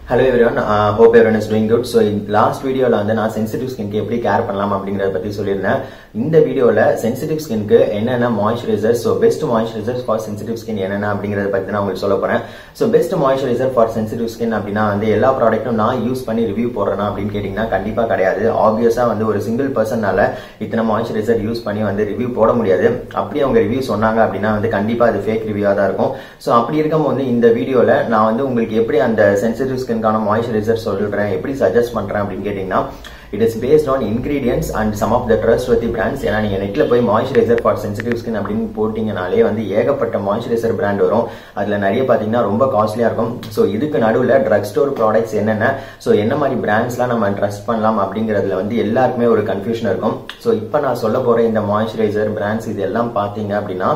hello everyone hope everyone is doing good so last வீடியோவில் வந்து நான் சென்சிட்டிவ் ஸ்கின்க்கு எப்படி கேர் பண்ணலாம் அப்படிங்கிறத பற்றி சொல்லியிருந்தேன் இந்த வீடியோவில் சென்சிட்டிவ் ஸ்கின்க்கு என்னென்ன moisturiser so best moisturiser for sensitive skin என்னென்ன அப்படிங்கிறத பற்றி நான் உங்களுக்கு சொல்ல போகிறேன் so best moisturiser for sensitive skin அப்படின்னா வந்து எல்லா ப்ராடக்ட்டும் நான் யூஸ் பண்ணி ரிவ்யூ போடுறேன்னா அப்படின்னு கேட்டிங்கன்னா கண்டிப்பாக கிடையாது ஆப்வியஸாக வந்து ஒரு சிங்கிள் பர்சனால இத்தனை மாய்ஸ்சரைசர் யூஸ் பண்ணி வந்து ரிவ்யூ போட முடியாது அப்படி அவங்க ரிவ்யூ சொன்னாங்க அப்படின்னா வந்து கண்டிப்பாக அது ஃபேக் ரிவ்யூவாக தான் இருக்கும் ஸோ அப்படி இருக்கும்போது இந்த வீடியோவில் நான் வந்து உங்களுக்கு எப்படி அந்த சென்சிட்டிவ் ஸ்கின்கான மாய்ஸ்சரைசர் சொல்லிடுறேன் எப்படி சஜஸ்ட் பண்றேன் அப்படின்னு கேட்டீங்கன்னா it is based on ingredients and some of the trustworthy brands ஏன்னா நீங்க நெட்ல போய் மாய்ஸ்சரைசர் ஃபார் சென்சிட்டிவ் ஸ்கின் அப்படின்னு போட்டீங்கனாலே வந்து ஏகப்பட்ட மாய்ஸ்சரைசர் பிராண்ட் வரும் அதுல நிறைய பாத்தீங்கன்னா ரொம்ப காஸ்ட்லியா இருக்கும் ஸோ இதுக்கு நடுவில் ட்ரக் ஸ்டோர் ப்ராடக்ட்ஸ் என்னென்ன ஸோ என்ன மாதிரி பிராண்ட்ஸ்லாம் நம்ம ட்ரஸ்ட் பண்ணலாம் அப்படிங்கிறதுல வந்து எல்லாருக்குமே ஒரு கன்ஃபியூஷன் இருக்கும் ஸோ இப்போ நான் சொல்ல போற இந்த மாய்ஸ்சரைசர் பிராண்ட்ஸ் இது எல்லாம் பாத்தீங்க அப்படின்னா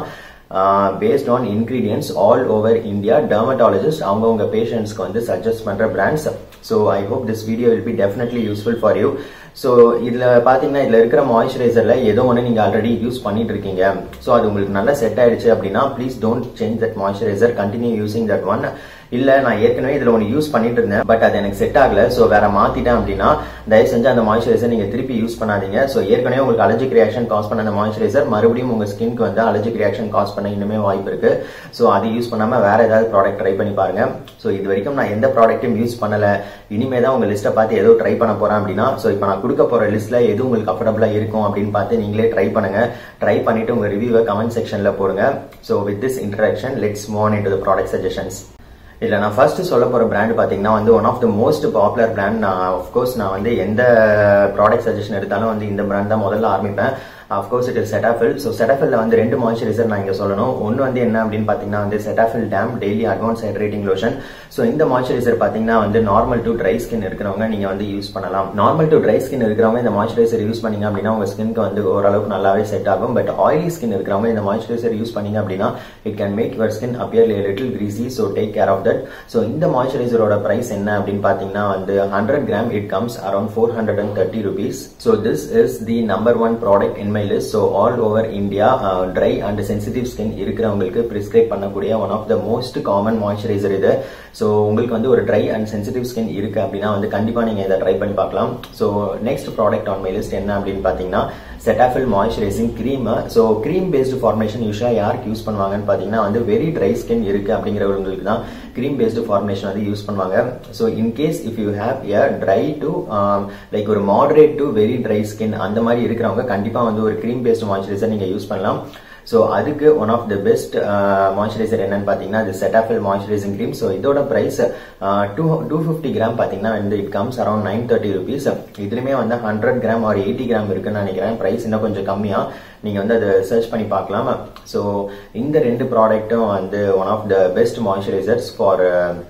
based on ingredients all over India dermatologist அவங்கவுங்க பேஷண்ட்ஸ்க்கு வந்து சஜஸ்ட் பண்ற brands so I hope this video will be definitely useful for you so இதில் பார்த்தீங்கன்னா இதில் இருக்கிற மாய்ஸ்சரைசரில் ஏதோ ஒன்று நீங்கள் ஆல்ரெடி யூஸ் பண்ணிட்டு இருக்கீங்க ஸோ அது உங்களுக்கு நல்லா செட் ஆயிடுச்சு அப்படின்னா please don't change that moisturiser continue using that one இல்ல நான் ஏற்கனவே இதுல ஒன்று யூஸ் பண்ணிட்டு இருந்தேன் பட் அது எனக்கு செட் ஆகல ஸோ வேற மாத்திட்டேன் அப்படின்னா தயவு செஞ்சு அந்த மாய்ஸ்சரைசர் நீங்க திருப்பி யூஸ் பண்ணாதீங்க ஸோ ஏற்கனவே உங்களுக்கு அலர்ஜிக் ரியாக்ஷன் காஸ் பண்ண அந்த மாய்ஸ்சரைசர் மறுபடியும் உங்க ஸ்கின்க்கு வந்து அலர்ஜிக் ரியாக்ஷன் காஸ் பண்ண இன்னுமே வாய்ப்பு இருக்கு ஸோ அது யூஸ் பண்ணாம வேற ஏதாவது ப்ராடக்ட் ட்ரை பண்ணி பாருங்க ஸோ இது வரைக்கும் நான் எந்த ப்ராடக்ட்டும் யூஸ் பண்ணல இனிமே தான் உங்க லிஸ்ட்டை பார்த்து ஏதோ ட்ரை பண்ண போறேன் அப்படின்னா ஸோ இப்போ நான் கொடுக்க போற லிஸ்ட்ல எது உங்களுக்கு அஃபோர்டபுளா இருக்கும் அப்படின்னு பார்த்து நீங்களே ட்ரை பண்ணுங்க ட்ரை பண்ணிட்டு உங்க ரிவ்யூவை கமெண்ட் செக்ஷன்ல போடுங்க so with this introduction let's move into the product suggestions இல்ல நான் ஃபர்ஸ்ட் சொல்ல போற பிராண்ட் பாத்தீங்கன்னா வந்து one of the most popular brand நான் ஆஃப்கோர்ஸ் நான் வந்து எந்த ப்ராடக்ட் சஜஷன் எடுத்தாலும் வந்து இந்த பிராண்ட் தான் முதல்ல ஆரம்பிப்பேன் of course it is Cetaphil so Cetaphil வந்து ரெண்டு மாய்ஸ்சரைசர் நான் இங்கே சொல்லணும் ஒன்று வந்து என்ன அப்படின்னு பார்த்தீங்கன்னா வந்து Cetaphil DAM daily advance hydrating lotion so இந்த மாய்ஸ்சரைசர் பார்த்தீங்கன்னா வந்து நார்மல் டு ட்ரை ஸ்கின் இருக்கிறவங்க நீங்கள் வந்து யூஸ் பண்ணலாம் நார்மல் டு ட்ரை ஸ்கின் இருக்கிறவங்க இந்த மாய்ஸ்சரைசர் யூஸ் பண்ணீங்க அப்படின்னா உங்கள் ஸ்கின்க்கு வந்து ஓரளவுக்கு நல்லாவே செட் ஆகும் பட் ஆயிலி ஸ்கின் இருக்கிறவங்க இந்த மாய்ஸ்சரைசர் யூஸ் பண்ணீங்க அப்படின்னா it can make your skin appear little greasy so take care of that so இந்த மாய்ஸ்சரைசரோட பிரைஸ் என்ன அப்படின்னு பார்த்தீங்கன்னா வந்து hundred gram it comes around four hundred and thirty rupees so this is the number one product in my list so all over India dry and sensitive skin இருக்கிறவங்களுக்கு prescribe பண்ணக்கூடிய one of the most common moisturiser இது so உங்களுக்கு வந்து ஒரு try and sensitive skin இருக்கு அப்படின்னா வந்து கண்டிப்பாக நீங்கள் இதை ட்ரை பண்ணி பார்க்கலாம் so next product on my list என்ன அப்படின்னு பார்த்தீங்கன்னா Cetaphil moisturising cream so cream based formation யூஸ்வலாக யாருக்கு யூஸ் பண்ணுவாங்கன்னு பார்த்தீங்கன்னா வந்து வெரி ட்ரை ஸ்கின் இருக்கு அப்படிங்கிறவங்களுக்கு தான் க்ரீம் பேஸ்டு ஃபார்மேஷன் வந்து யூஸ் பண்ணுவாங்க so in case if you have a dry to like ஒரு moderate to very dry skin அந்த மாதிரி இருக்கிறவங்க கண்டிப்பாக வந்து ஒரு க்ரீம் பேஸ்டு மாய்ஸ்சரைசர் நீங்கள் யூஸ் பண்ணலாம் ஸோ அதுக்கு one of the best moisturiser என்னன்னு பார்த்தீங்கன்னா இது செட்டாஃபில் மாய்ஸ்சரைசிங் க்ரீம் ஸோ இதோட price two two fifty gram பார்த்தீங்கன்னா இந்த it comes around nine thirty rupees இதுலையுமே வந்து ஹண்ட்ரட் கிராம் ஒரு எயிட்டி கிராம் இருக்குன்னு நினைக்கிறேன் ப்ரைஸ் இன்னும் கொஞ்சம் கம்மியாக நீங்கள் வந்து அதை சர்ச் பண்ணி பார்க்கலாம் ஸோ இந்த ரெண்டு ப்ராடக்ட்டும் வந்து one of the best moisturisers for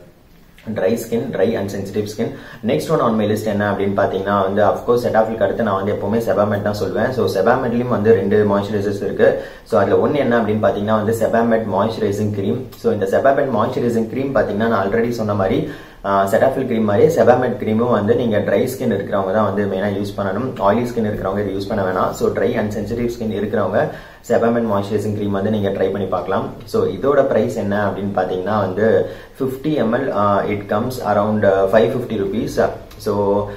dry skin dry and sensitive skin next one on my list என்ன அப்படின்னு பார்த்தீங்கன்னா வந்து அஃப்கோர்ஸ் செட்டாஃபில் அடுத்து நான் வந்து எப்பவுமே செபாமெட் தான் சொல்வேன் ஸோ செபாமெட்லையும் வந்து ரெண்டு மாய்ஸ்சரைசர்ஸ் இருக்கு ஸோ அதில் ஒன்று என்ன அப்படின்னு பார்த்தீங்கன்னா வந்து செபாமெட் மாய்ஸ்சரைசிங் க்ரீம் ஸோ இந்த செபாமெட் மாய்ஸ்சரைசிங் க்ரீம் பார்த்தீங்கன்னா நான் ஆல்ரெடி சொன்ன மாதிரி செட்டாஃபில் க்ரீம் மாதிரியே செபாமெட் க்ரீமும் வந்து நீங்கள் ட்ரை ஸ்கின் இருக்கிறவங்க தான் வந்து மெயினாக யூஸ் பண்ணணும் ஆயிலி ஸ்கின் இருக்கிறவங்க இது யூஸ் பண்ண வேணாம் so dry and sensitive skin இருக்கிறவங்க செபாமெட் மாய்ஸ்சரைசிங் க்ரீம் வந்து நீங்கள் ட்ரை பண்ணி பார்க்கலாம் ஸோ இதோட ப்ரைஸ் என்ன அப்படின்னு பார்த்தீங்கன்னா வந்து fifty ML it comes around five fifty rupees so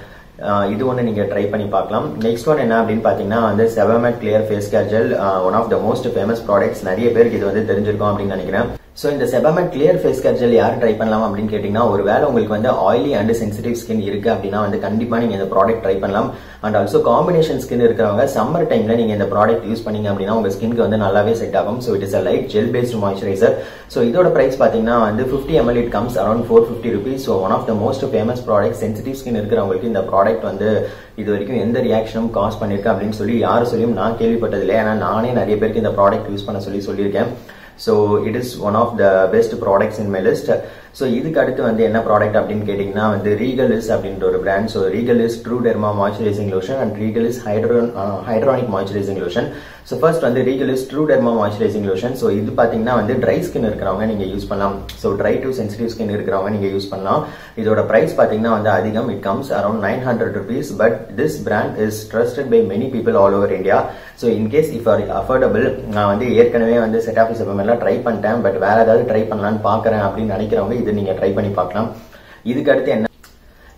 இது ஒன்று நீங்கள் ட்ரை பண்ணி பார்க்கலாம் நெக்ஸ்ட் ஒன் என்ன அப்படின்னு பார்த்தீங்கன்னா வந்து Sebamed clear face care gel one of the most famous products நிறைய பேருக்கு இது வந்து தெரிஞ்சிருக்கும் அப்படின்னு நினைக்கிறேன் ஸோ இந்த Sebamed clear face care gel யார் ட்ரை பண்ணலாம் அப்படின்னு கேட்டிங்கன்னா ஒரு வேளை உங்களுக்கு வந்து ஆயிலி அண்ட் சென்சிட்டிவ் ஸ்கின் இருக்கு அப்படின்னா வந்து கண்டிப்பாக நீங்கள் இந்த ப்ராடக்ட் ட்ரை பண்ணலாம் அண்ட் ஆல்சோ காம்பினேஷன் ஸ்கின் இருக்கிறவங்க சம்மர் டைம்ல நீங்கள் இந்த ப்ராடக்ட் யூஸ் பண்ணீங்க அப்படின்னா உங்க ஸ்கின்க்கு வந்து நல்லாவே செட் ஆகும் so it is a light gel paste moisturiser so இதோட பிரைஸ் பார்த்தீங்கன்னா வந்து fifty ML it comes around four fifty rupees so one of the most famous product sensitive skin இருக்கிறவங்களுக்கு இந்த ப்ராடக்ட் வந்து இது வரைக்கும் எந்த ரியாக்ஷனும் காஸ் பண்ணிருக்கு அப்படின்னு சொல்லி யார் சொல்லியும் நான் கேள்விப்பட்டதில்லை ஏன்னா நானே நிறைய பேருக்கு இந்த ப்ராடக்ட் யூஸ் பண்ண சொல்லி சொல்லியிருக்கேன் so it is one of the best products in my list so இதுக்கு அடுத்து வந்து என்ன ப்ராடக்ட் அப்படின்னு கேட்டிங்கன்னா வந்து ரீகலிஸ் அப்படின்ற ஒரு brand so Regalis true derma moisturising lotion and Regalis hydron hydronic moisturising lotion so first வந்து Regalis true derma moisturising lotion so இது பார்த்தீங்கன்னா வந்து ட்ரை ஸ்கின் இருக்கிறவங்க நீங்கள் யூஸ் பண்ணலாம் so dry to sensitive skin இருக்கிறவங்க நீங்கள் யூஸ் பண்ணலாம் இதோட ப்ரைஸ் பார்த்தீங்கன்னா வந்து அதிகம் it comes around nine hundred rupees but this brand is trusted by many people all over India so in case if R affordable நான் வந்து ஏற்கனவே வந்து செட் ஆஃப் எல்லாம் ட்ரை பண்ணிட்டேன் பட் வேற ஏதாவது ட்ரை பண்ணலான்னு பார்க்குறேன் அப்படின்னு நினைக்கிறவங்க இது நீங்கள் ட்ரை பண்ணி பார்க்கலாம் இதுக்கு அடுத்து என்ன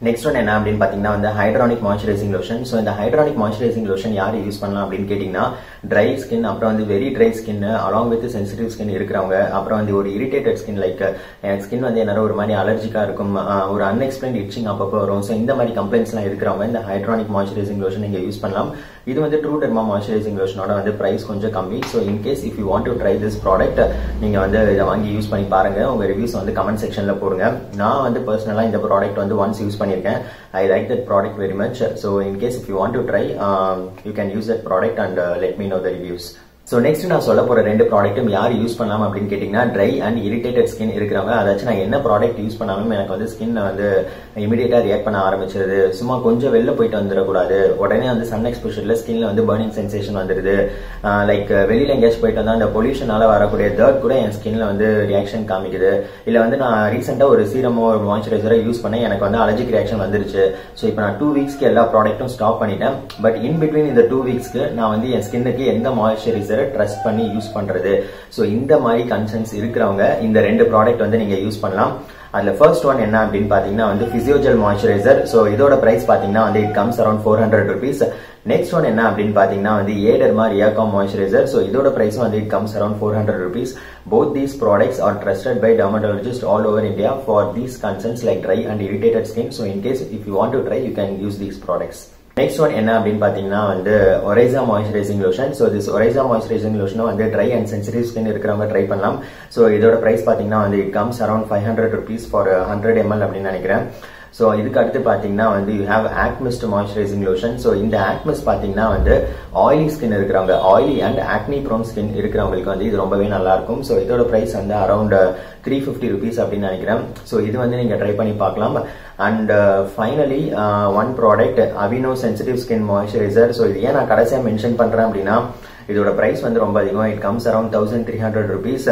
நெக்ஸ்ட் ஒன் என்ன அப்படின்னு பாத்தீங்கன்னா வந்து ஹைட்ரானிக் மாய்ஸ்சரைசிங் லோஷன் ஸோ இந்த ஹைட்ரானிக் மாய்ஸ்சரைசிங் லோஷன் யார் யூஸ் பண்ணலாம் அப்படின்னு கேட்டீங்கன்னா ட்ரை ஸ்கின் அப்புறம் வந்து very dry skin along with sensitive skin இருக்கிறவங்க அப்புறம் வந்து ஒரு இரிட்டேட்டட் ஸ்கின் லைக் எனக்கு ஸ்கின் வந்து என்ன ஒரு மாதிரி அலர்ஜிக்கா இருக்கும் ஆஹ் ஒரு அன்எக்ஸ்பிளைன் இச்சிங் அப்பப்போ வரும் ஸோ இந்த மாதிரி கம்ப்ளைண்ட்ஸ்லாம் இருக்கிறவங்க இந்த ஹைட்ரானிக் மாய்ஸ்சரைசிங் லோஷன் நீங்க யூஸ் பண்ணலாம் இது வந்து ட்ரூ டெர்மா மாய்ஸ்சரைசிங் லோஷனோட வந்து பிரைஸ் கொஞ்சம் கம்மி so in case if you want to try this product நீங்க வந்து இதை வாங்கி யூஸ் பண்ணி பாருங்க உங்க ரிவ்யூஸ் வந்து கமெண்ட் செக்ஷன்ல போடுங்க நான் வந்து பர்சனலா இந்த ப்ராடக்ட் வந்து ஒன்ஸ் யூஸ் பண்ணியிருக்கேன் I like that product very much so in case if you want to try you can use that product and let me know the reviews so next நான் சொல்ல போற ரெண்டு ப்ராடக்ட்டும் யார் யூஸ் பண்ணலாம் அப்படின்னு கேட்டீங்கன்னா ட்ரை அண்ட் இரிட்டேட்டட் ஸ்கின் இருக்கிறவங்க அதாச்சும் நான் என்ன ப்ராடக்ட் யூஸ் பண்ணாலும் எனக்கு வந்து ஸ்கின் வந்து இமீடியட்டா ரியாக்ட் பண்ண ஆரம்பிச்சிருது சும்மா கொஞ்சம் வெளில போயிட்டு வந்துடக்கூடாது உடனே வந்து சன் எக்ஸ்போஷர்ல ஸ்கின்ல வந்து பர்னிங் சென்சேஷன் வந்துருது லைக் வெளியில எங்கேயாச்சும் போயிட்டு வந்தா அந்த பொல்யூஷனால வரக்கூடிய டர்ட் கூட என் ஸ்கின்ல வந்து ரியாக்ஷன் காமிக்குது இல்ல வந்து நான் ரீசெண்டா ஒரு சீரமோ ஒரு மாய்ஸ்சரைசரோ யூஸ் பண்ணேன் எனக்கு வந்து அலர்ஜிக் ரியாக்ஷன் வந்துருச்சு ஸோ இப்போ நான் டூ வீக்ஸ்க்கு எல்லா ப்ராடக்ட்டும் ஸ்டாப் பண்ணிட்டேன் பட் இன் பிட்வீன் இந்த டூ வீக்ஸ்க்கு நான் வந்து என் ஸ்கின்னுக்கு எந்த மாய்ஸ்சரைசரை ட்ரஸ்ட் பண்ணி யூஸ் பண்றது ஸோ இந்த மாதிரி கன்சர்ன்ஸ் இருக்கிறவங்க இந்த ரெண்டு ப்ராடக்ட் வந்து நீங்க யூஸ் பண்ணலாம் அதுல ஃபர்ஸ்ட் ஒன் என்ன அப்படின்னு பாத்தீங்கன்னா வந்து பிசியோஜெல் மாய்ஸ்சரைசர் ஸோ இதோட பிரைஸ் பாத்தீங்கன்னா வந்து it comes around four hundred rupees next one என்ன அப்படின்னு பாத்தீங்கன்னா வந்து ஏடர்மா ரியாகாம் மாய்ஸ்சரைசர் ஸோ இதோட பிரைஸும் வந்து it comes around four hundred rupees both these products are trusted by dermatologist all over India for these concerns like dry and irritated skin so in case if you want to try you can use these products next one என்ன அப்படின்னு பாத்தீங்கன்னா வந்து Oryza moisturising lotion so this Oryza moisturising lotion வந்து dry and sensitive skin இருக்கிறவங்க try பண்ணலாம் so இதோட price பாத்தீங்கன்னா வந்து it comes around five hundred rupees for hundred ML அப்படின்னு நினைக்கிறேன் ஸோ இதுக்கு அடுத்து பார்த்தீங்கன்னா வந்து you have Acmist moisturising lotion so இந்த ஆக்மிஸ்ட் பார்த்தீங்கன்னா வந்து ஆயிலி ஸ்கின் இருக்கிறவங்க oily and acne prone skin இருக்கிறவங்களுக்கு வந்து இது ரொம்பவே நல்லா இருக்கும் ஸோ இதோட ப்ரைஸ் வந்து அரௌண்ட் த்ரீ ஃபிஃப்டி ருபீஸ் அப்படின்னு நினைக்கிறேன் ஸோ இது வந்து நீங்கள் ட்ரை பண்ணி பார்க்கலாம் and finally one product Aveeno sensitive skin moisturiser so இது ஏன் நான் கடைசியாக மென்ஷன் பண்ணுறேன் அப்படின்னா இதோட பிரைஸ் வந்து ரொம்ப அதிகம் it comes around thousand three hundred rupees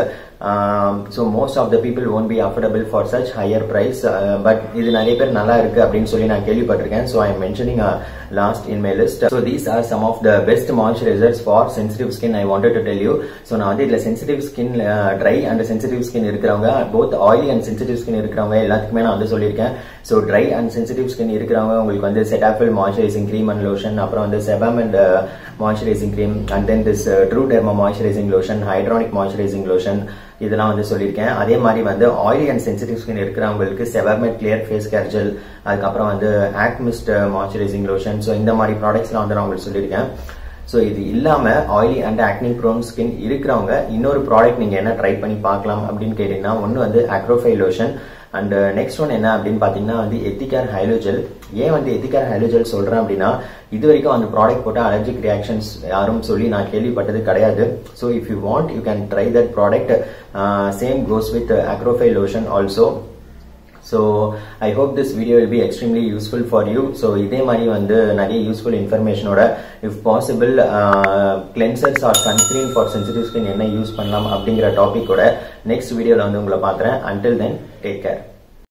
so most of the people won't be affordable for such higher price but இது நிறைய பேர் நல்லா இருக்கு அப்படின்னு சொல்லி நான் கேள்விப்பட்டிருக்கேன் so I am mentioning last in my list so these are some of the best moisturisers for sensitive skin I wanted to tell you so நான் வந்து இதில் sensitive skin dry and sensitive skin இருக்கிறவங்க both oily and sensitive skin இருக்கிறவங்க எல்லாத்துக்குமே நான் வந்து சொல்லியிருக்கேன் so dry and sensitive skin இருக்கிறவங்க உங்களுக்கு வந்து Cetaphil moisturising cream and lotion அப்புறம் வந்து sebum and moisturising cream and then this true derma moisturising lotion hydronic moisturising lotion இதெல்லாம் வந்து சொல்லியிருக்கேன் அதே மாதிரி வந்து ஆயிலி அண்ட் சென்சிட்டிவ் ஸ்கின் இருக்கிறவங்களுக்கு Sebamed clear face care gel அதுக்கப்புறம் வந்து ஆக்மிஸ்ட் மாய்ஸ்சரைசிங் லோஷன் ஸோ இந்த மாதிரி ப்ராடக்ட்ஸ்லாம் வந்து நான் உங்களுக்கு சொல்லியிருக்கேன் ஸோ இது இல்லாம oily and acne prone skin இருக்கிறவங்க இன்னொரு ப்ராடக்ட் நீங்க என்ன ட்ரை பண்ணி பார்க்கலாம் அப்படின்னு கேட்டீங்கன்னா ஒன்று வந்து அக்ரோஃபை லோஷன் அண்ட் நெக்ஸ்ட் ஒன் என்ன அப்படின்னு பாத்தீங்கன்னா வந்து எத்திகார் ஹைலோஜெல் ஏன் வந்து எத்திகார் ஹைலோஜெல் சொல்றேன் அப்படின்னா இது வரைக்கும் அந்த ப்ராடக்ட் போட்ட அலர்ஜிக் ரியாக்ஷன்ஸ் யாரும் சொல்லி நான் கேள்விப்பட்டது கிடையாது so if you want you can try that product same goes with அக்ரோஃபை lotion also so I hope this video will be extremely useful for you so இதே மாதிரி வந்து நிறைய யூஸ்ஃபுல் இன்ஃபர்மேஷனோட if possible cleansers or sunscreen for sensitive skin என்ன use பண்ணலாம் அப்படிங்கிற டாபிக்கோட next வீடியோவில் வந்து உங்களை பார்க்குறேன் அன்டில் தென் டேக் கேர்